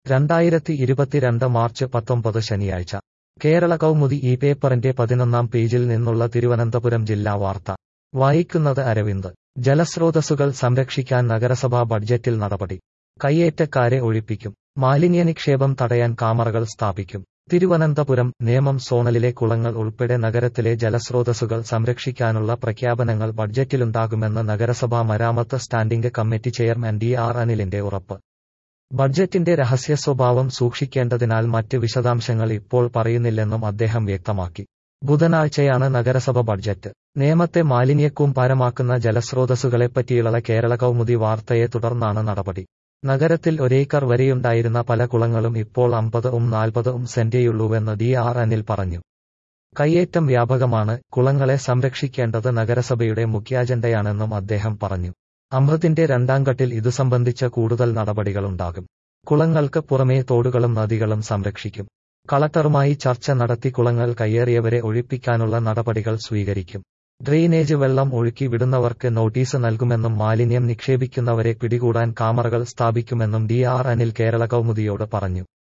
രണ്ടായിരത്തി ഇരുപത്തിരണ്ട് മാർച്ച് പത്തൊമ്പത് ശനിയാഴ്ച കേരള കൗമുദി ഈ പേപ്പറിന്റെ പതിനൊന്നാം പേജിൽ നിന്നുള്ള തിരുവനന്തപുരം ജില്ലാ വാർത്ത വായിക്കുന്നത് അരവിന്ദ് ജലസ്രോതസ്സുകൾ സംരക്ഷിക്കാൻ നഗരസഭാ ബഡ്ജറ്റിൽ നടപടി കയ്യേറ്റക്കാരെ ഒഴിപ്പിക്കും മാലിന്യ നിക്ഷേപം തടയാൻ കാമറകൾ സ്ഥാപിക്കും തിരുവനന്തപുരം നേമം സോണലിലെ കുളങ്ങൾ ഉൾപ്പെടെ നഗരത്തിലെ ജലസ്രോതസ്സുകൾ സംരക്ഷിക്കാനുള്ള പ്രഖ്യാപനങ്ങൾ ബഡ്ജറ്റിലുണ്ടാകുമെന്ന് നഗരസഭാ മരാമത്ത് standing committee chairman D R അനിലിന്റെ ഉറപ്പ് ബഡ്ജറ്റിന്റെ രഹസ്യ സ്വഭാവം സൂക്ഷിക്കേണ്ടതിനാൽ മറ്റ് വിശദാംശങ്ങൾ ഇപ്പോൾ പറയുന്നില്ലെന്നും അദ്ദേഹം വ്യക്തമാക്കി ബുധനാഴ്ചയാണ് നഗരസഭ ബഡ്ജറ്റ് നേമത്തെ മാലിന്യക്കൂമ്പാരമാക്കുന്ന ജലസ്രോതസ്സുകളെപ്പറ്റിയുള്ള കേരള കൗമുദി വാർത്തയെ തുടർന്നാണ് നടപടി നഗരത്തിൽ ഒരേക്കർ വരെയുണ്ടായിരുന്ന പല കുളങ്ങളും ഇപ്പോൾ അമ്പത് ഉം നാൽപ്പത് ഉം സെന്റേയുള്ളൂവെന്ന് ഡി ആർ അനിൽ പറഞ്ഞു കയ്യേറ്റം വ്യാപകമാണ് കുളങ്ങളെ സംരക്ഷിക്കേണ്ടത് നഗരസഭയുടെ മുഖ്യാജണ്ടയാണെന്നും അദ്ദേഹം പറഞ്ഞു അമൃതിന്റെ രണ്ടാംഘട്ടിൽ ഇതു സംബന്ധിച്ച കൂടുതൽ നടപടികളുണ്ടാകും കുളങ്ങൾക്ക് പുറമേ തോടുകളും നദികളും സംരക്ഷിക്കും കളക്ടറുമായി ചർച്ച നടത്തി കുളങ്ങൾ കയ്യേറിയവരെ ഒഴിപ്പിക്കാനുള്ള നടപടികൾ സ്വീകരിക്കും ഡ്രെയിനേജ് വെള്ളം ഒഴുക്കി വിടുന്നവർക്ക് നോട്ടീസ് നൽകുമെന്നും മാലിന്യം നിക്ഷേപിക്കുന്നവരെ പിടികൂടാൻ കാമറകൾ സ്ഥാപിക്കുമെന്നും ഡി ആർ അനിൽ കേരള കൗമുദിയോട് പറഞ്ഞു